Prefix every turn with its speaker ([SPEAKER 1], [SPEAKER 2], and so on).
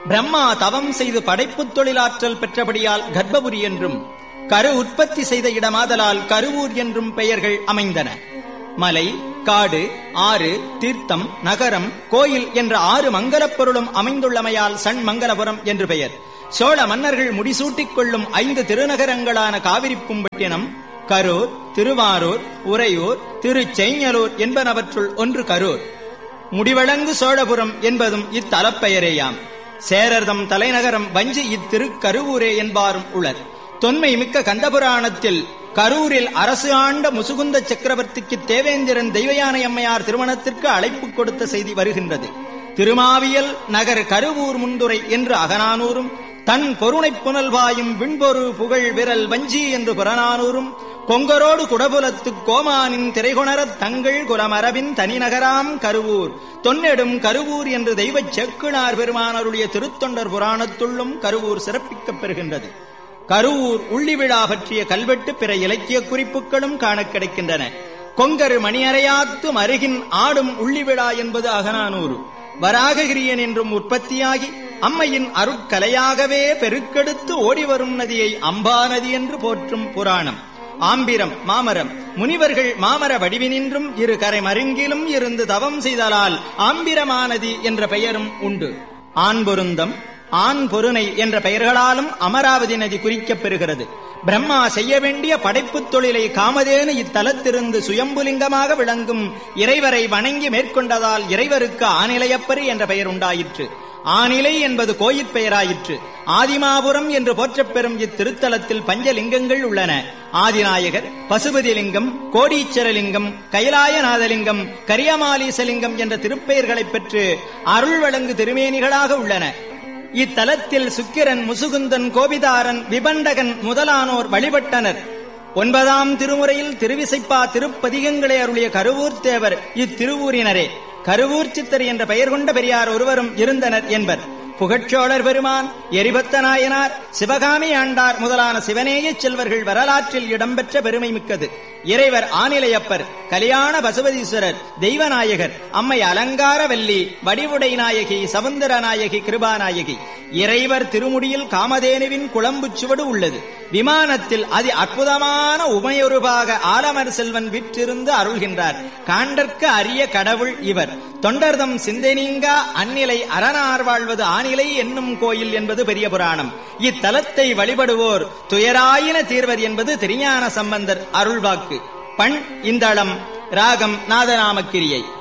[SPEAKER 1] பிரம்மா தவம் செய்து படைப்புத் தொழிலாற்றல் பெற்றபடியால் கர்ப்பபுரி என்றும் கரு உற்பத்தி செய்த இடமாதலால் கருவூர் என்றும் பெயர்கள் அமைந்தன மலை காடு ஆறு தீர்த்தம் நகரம் கோயில் என்ற ஆறு மங்கலப் பொருளும் அமைந்துள்ளமையால் சண் மங்கலபுரம் என்று பெயர் சோழ மன்னர்கள் முடிசூட்டிக் கொள்ளும் ஐந்து திருநகரங்களான காவிரிப்பும்பட்டினம் கரூர் திருவாரூர் உறையூர் திருச்செய்ஞலூர் என்பனவற்றுள் ஒன்று கரூர் முடிவழங்கு சோழபுரம் என்பதும் இத்தலப்பெயரேயாம் சேரர்தம் தலைநகரம் வஞ்சி இத்திருக்கருவூரே என்பாரும் உளர் தொன்மை மிக்க கந்தபுராணத்தில் கரூரில் அரசு ஆண்ட முசுகுந்த சக்கரவர்த்திக்கு தேவேந்திரன் தெய்வயானை அம்மையார் திருமணத்திற்கு அழைப்பு கொடுத்த செய்தி வருகின்றது திருமாவியல் நகர் கருவூர் முந்துரை என்று அகனானூரும் தன் பொருணைப் புனல்வாயும் விண்பொரு புகழ் விரல் வஞ்சி என்று புறநானூரும் கொங்கரோடு குடபுலத்து கோமானின் திரைகொணரத் தங்கள் குலமரபின் தனிநகராம் கருவூர் தொன்னெடும் கருவூர் என்று தெய்வச் செக்குளார் பெருமானருடைய திருத்தொண்டர் புராணத்துள்ளும் கருவூர் சிறப்பிக்கப் பெறுகின்றது கருவூர் உள்ளி விழா பற்றிய கல்வெட்டு பிற இலக்கிய குறிப்புகளும் காணக் கிடைக்கின்றன கொங்கரு மணியறையாத்து மருகின் ஆடும் உள்ளி விழா என்பது அகனானூறு வராககிரியன் என்றும் உற்பத்தியாகி அம்மையின் அருட்கலையாகவே பெருக்கெடுத்து ஓடிவரும் நதியை அம்பா நதி என்று போற்றும் புராணம் ஆம்பிரம் மாமரம் முனிவர்கள் மாமர வடிவினின்றும் இரு கரை மருங்கிலும் இருந்து தவம் செய்தலால் ஆம்பிரமானதி என்ற பெயரும் உண்டு ஆண் பொருந்தம் ஆண் பொருணை என்ற பெயர்களாலும் அமராவதி நதி குறிக்கப் பெறுகிறது பிரம்மா செய்ய வேண்டிய படைப்புத் தொழிலை காமதேனு இத்தலத்திலிருந்து சுயம்புலிங்கமாக விளங்கும் இறைவரை வணங்கி மேற்கொண்டதால் இறைவருக்கு ஆநிலையப்பரு என்ற பெயர் உண்டாயிற்று ஆநிலை என்பது கோயிற் பெயராயிற்று ஆதிமாபுரம் என்று போற்றப் பெறும் இத்திருத்தலத்தில் பஞ்சலிங்கங்கள் உள்ளன ஆதிநாயகர் பசுபதிலிங்கம் கோடீச்சரலிங்கம் கைலாயநாதலிங்கம் கரியமாலீசலிங்கம் என்ற திருப்பெயர்களைப் பெற்று அருள் வழங்கு திருமேனிகளாக உள்ளன இத்தலத்தில் சுக்கிரன் முசுகுந்தன் கோபிதாரன் விபண்டகன் முதலானோர் வழிபட்டனர் ஒன்பதாம் திருமுறையில் திருவிசைப்பா திருப்பதிகங்களை அருளிய கருவூர் தேவர் இத்திருவூரினரே கருவூர் சித்தர் என்ற பெயர் கொண்ட பெரியார் ஒருவரும் இருந்தனர் என்பர் புகழ்ச்சோழர் பெருமான் எரிபத்த நாயனார் சிவகாமி ஆண்டார் முதலான சிவனேய செல்வர்கள் வரலாற்றில் இடம்பெற்ற பெருமை மிக்கது இறைவர் ஆனிலையப்பர் கல்யாண பசுபதீஸ்வரர் தெய்வநாயகர் அம்மை அலங்காரவல்லி வடிவுடை நாயகி சவுந்தர நாயகி கிருபாநாயகி இறைவர் திருமுடியில் காமதேனுவின் குளம்பு சுவடு உள்ளது விமானத்தில் அதி அற்புதமான உமையொருபாக ஆலமர் செல்வன் விற்றிருந்து அருள்கின்றார் காண்டற்கு அரிய கடவுள் இவர் தொண்டர்தம் சிந்தனீங்கா அந்நிலை அரணார் வாழ்வது ஆனிலை என்னும் கோயில் என்பது பெரிய புராணம் இத்தலத்தை வழிபடுவோர் துயராயின தீர்வர் என்பது திருஞான சம்பந்தர் அருள்வாக்கு பண் இந்தளம் ராகம் நாதநாமக்கிரியை